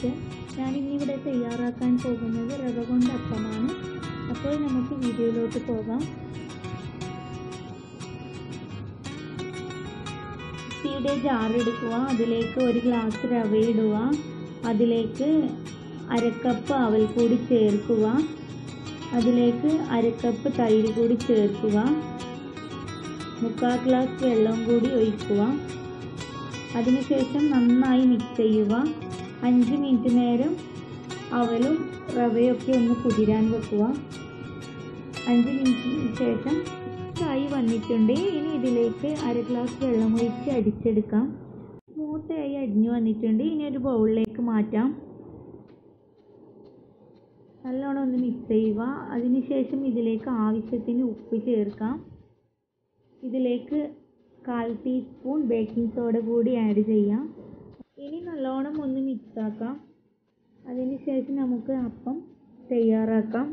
ദോശ ഞാനിന്നിവിടെ തയ്യാറാക്കാൻ പോകുന്നത് റവ കൊണ്ട് അപ്പമാണ് അപ്പോൾ നമുക്ക് വീഡിയോയിലോട്ട് പോകാം മിക്സിയുടെ ജാർ എടുക്കുക അതിലേക്ക് ഒരു ഗ്ലാസ് റവ ഇടുക അതിലേക്ക് അരക്കപ്പ് അവൽ കൂടി ചേർക്കുക അതിലേക്ക് അരക്കപ്പ് തൈര് കൂടി ചേർക്കുക മുക്കാൽ ഗ്ലാസ് വെള്ളം കൂടി ഒഴിക്കുക അതിനുശേഷം നന്നായി മിക്സ് ചെയ്യുക അഞ്ച് മിനിറ്റ് നേരം അവലും റവയൊക്കെ ഒന്ന് കുതിരാൻ വെക്കുക അഞ്ച് മിനിറ്റിന് ശേഷം ആയി വന്നിട്ടുണ്ട് ഇനി ഇതിലേക്ക് അര ഗ്ലാസ് വെള്ളം ഒഴിച്ച് അടിച്ചെടുക്കാം സ്മൂത്തായി അടിഞ്ഞു വന്നിട്ടുണ്ട് ഇനി ഒരു ബൗളിലേക്ക് മാറ്റാം നല്ലോണം ഒന്ന് മിക്സ് ചെയ്യുക അതിനുശേഷം ഇതിലേക്ക് ആവശ്യത്തിന് ഉപ്പ് ചേർക്കാം ഇതിലേക്ക് കാൽ ടീസ്പൂൺ ബേക്കിംഗ് സോഡ കൂടി ആഡ് ചെയ്യാം ഇനി നല്ലോണം ഒന്ന് മിക്സ് ആക്കാം അതിനുശേഷം നമുക്ക് അപ്പം തയ്യാറാക്കാം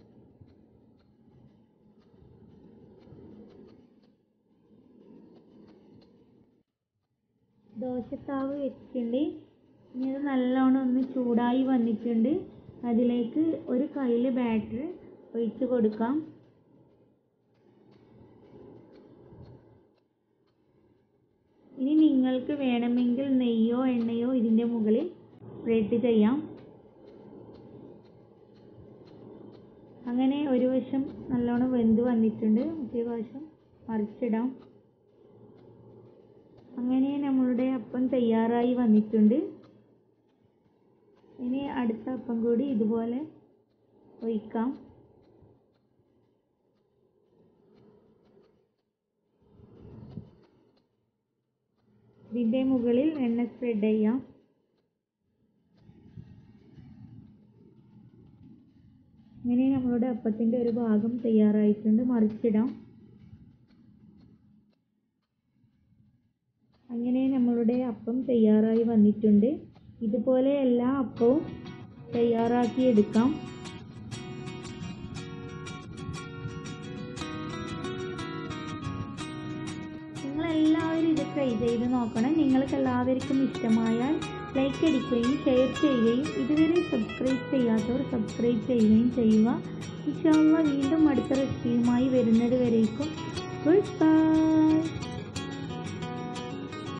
ദോശത്താവ് വെച്ചിട്ടുണ്ട് ഇനി അത് നല്ലോണം ഒന്ന് ചൂടായി വന്നിട്ടുണ്ട് അതിലേക്ക് ഒരു കയ്യിൽ ബാറ്റർ ഒഴിച്ച് കൊടുക്കാം ഇനി നിങ്ങൾക്ക് വേണമെങ്കിൽ നെയ്യോ എണ്ണയോ ഇതിൻ്റെ മുകളിൽ സ്പ്രെഡ് ചെയ്യാം അങ്ങനെ ഒരു വശം നല്ലോണം വെന്ത് വന്നിട്ടുണ്ട് മറ്റേ വശം മറിച്ചിടാം അങ്ങനെ നമ്മളുടെ അപ്പം തയ്യാറായി വന്നിട്ടുണ്ട് ഇനി അടുത്ത അപ്പം കൂടി ഇതുപോലെ ഒഴിക്കാം ഇതിൻ്റെ മുകളിൽ എണ്ണ സ്പ്രെഡ് ചെയ്യാം ഇങ്ങനെ നമ്മളുടെ അപ്പത്തിൻ്റെ ഒരു ഭാഗം തയ്യാറായിട്ടുണ്ട് മറിച്ചിടാം അങ്ങനെ നമ്മളുടെ അപ്പം തയ്യാറായി വന്നിട്ടുണ്ട് ഇതുപോലെ എല്ലാ അപ്പവും തയ്യാറാക്കി എടുക്കാം നിങ്ങളെല്ലാവരും ഇത് ട്രൈ ചെയ്ത് നോക്കണം നിങ്ങൾക്ക് എല്ലാവർക്കും ഇഷ്ടമായാൽ ലൈക്ക് അടിക്കുകയും ഷെയർ ചെയ്യുകയും ഇതുവരെ സബ്സ്ക്രൈബ് ചെയ്യാത്തവർ സബ്സ്ക്രൈബ് ചെയ്യുകയും ചെയ്യുക ഇൻഷാല്ല വീണ്ടും അടുത്ത റെസിപ്പിയുമായി വരുന്നത് വരേക്കും ഗുഡ് ബൈ